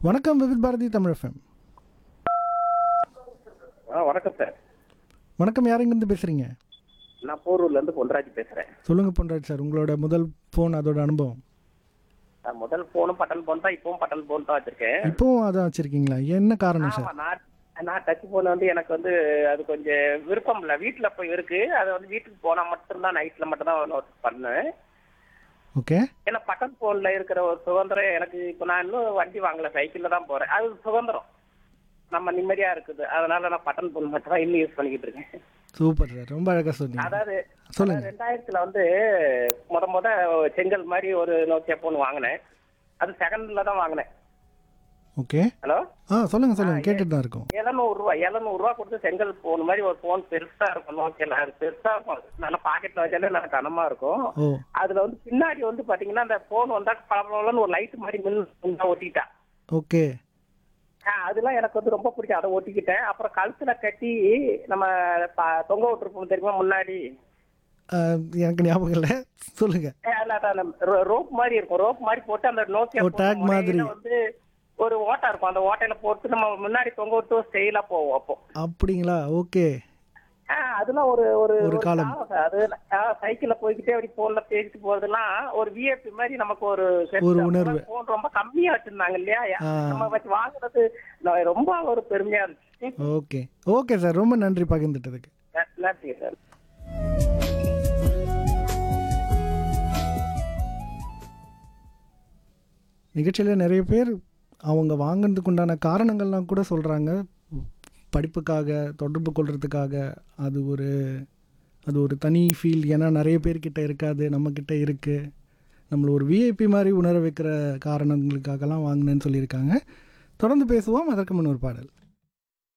வணக்கம் விவித் பாரதி தமிழ் எஃப்எம் ஆ வணக்கம் சார் வணக்கம் யாருங்கிருந்து பேசுகிறீங்க நான் போரூர்ல இருந்து பொன்ராஜ் பேசுறேன் சொல்லுங்கள் பொன்ராஜ் சார் உங்களோட முதல் ஃபோன் அதோட அனுபவம் நான் முதல் போனும் பட்டன் போன் தான் இப்பவும் பட்டன் போன் தான் வச்சிருக்கேன் இப்போவும் அதான் வச்சுருக்கீங்களா என்ன காரணம் சார் ஆமா நான் நான் டச் போன் வந்து எனக்கு வந்து அது கொஞ்சம் விருப்பம் இல்லை வீட்டுல போய் இருக்கு அதை வந்து வீட்டுக்கு போனா மட்டும்தான் நைட்ல மட்டும் தான் நோட் பண்ணேன் ஓகே ஏன்னா பட்டன் போன்ல இருக்கிற ஒரு சுதந்திரம் எனக்கு இப்போ நான் இன்னும் வண்டி வாங்கல சைக்கிள்ல தான் போறேன் அது சுதந்திரம் நம்ம நிம்மதியா இருக்குது அதனால நான் பட்டன் போன் மட்டும் தான் இன்னும் யூஸ் பண்ணிக்கிட்டு இருக்கேன் சூப்பர் சார் ரொம்ப அழகாக சொன்னீங்க அதாவது சொல்லுங்க. அதாவது ரெண்டாயிரத்துல வந்து முத முத செங்கல் மாதிரி ஒரு நோக்கியா போன் வாங்கினேன் அது செகண்ட்ல தான் வாங்கினேன் ஓகே ஹலோ ஆ சொல்லுங்கள் சொல்லுங்கள் கேட்டுட்டு தான் இருக்கோம் எழுநூறு ரூபா எழுநூறு ரூபா கொடுத்து செங்கல் போன் மாதிரி ஒரு போன் பெருசா இருக்கும் நோக்கியல அது பெருசா இருக்கும் நல்லா பாக்கெட்ல வச்சாலே நல்லா கனமா இருக்கும் ஓ அதுல வந்து பின்னாடி வந்து பாத்தீங்கன்னா அந்த போன் வந்தா பளபளன்னு ஒரு லைட் மாதிரி மின் ஒட்டிட்டா ஓகே ஆ, அதெல்லாம் எனக்கு வந்து ரொம்ப பிடிக்கும் அதை ஒட்டிக்கிட்டேன் அப்புறம் கழுத்துல கட்டி நம்ம ப- தொங்க விட்டுருப்போம் தெரியுமா முன்னாடி ஆ, எனக்கு ஞாபகம் இல்லை சொல்லுங்கள் ஏ, அல்ல, அதான் அந்த ரோ- ரோப் மாதிரி இருக்கும் ரோப் மாதிரி போட்டு அந்த நோக்கியா ஓ, tag போன் மாதிரி. முனையில வந்து ஒரு ஓட்டை இருக்கும் அந்த ஓட்டையில போட்டு நம்ம முன்னாடி தொங்க விட்டு ஸ்டைலா போவோம் அப்போ அப்படிங்களா ஓகே ஆ, அதெல்லாம் ஒரு ஒரு ஒரு காலம். சார். அது சைக்கிள்ல போய்கிட்டே அப்படி போன்ல பேசிட்டு போறதெல்லாம் ஒரு விஐபி மாதிரி நமக்கு ஒரு set. ஒரு உணர்வு. போன் ரொம்ப கம்மியா வச்சிருந்தாங்க இல்லையா ஆ. நம்ம வச்சு வாங்குறது நான் ரொம்ப ஒரு பெருமையா இருந்துச்சு ஓகே ஓகே சார் ரொம்ப நன்றி பகிர்ந்துட்டதுக்கு ந- நன்றி சார் நிகழ்ச்சியில் நிறைய பேர் அவங்க வாங்கினதுக்கு உண்டான காரணங்கள்லாம் கூட சொல்கிறாங்க படிப்புக்காக தொடர்பு கொள்றதுக்காக அது ஒரு அது ஒரு தனி ஃபீல் ஏன்னா நிறைய பேர்கிட்ட இருக்காது நம்மக்கிட்ட இருக்குது நம்மளை ஒரு விஐபி மாதிரி உணர வைக்கிற காரணங்களுக்காகலாம் வாங்கினேன்னு சொல்லியிருக்காங்க தொடர்ந்து பேசுவோம் அதற்கு முன் ஒரு பாடல்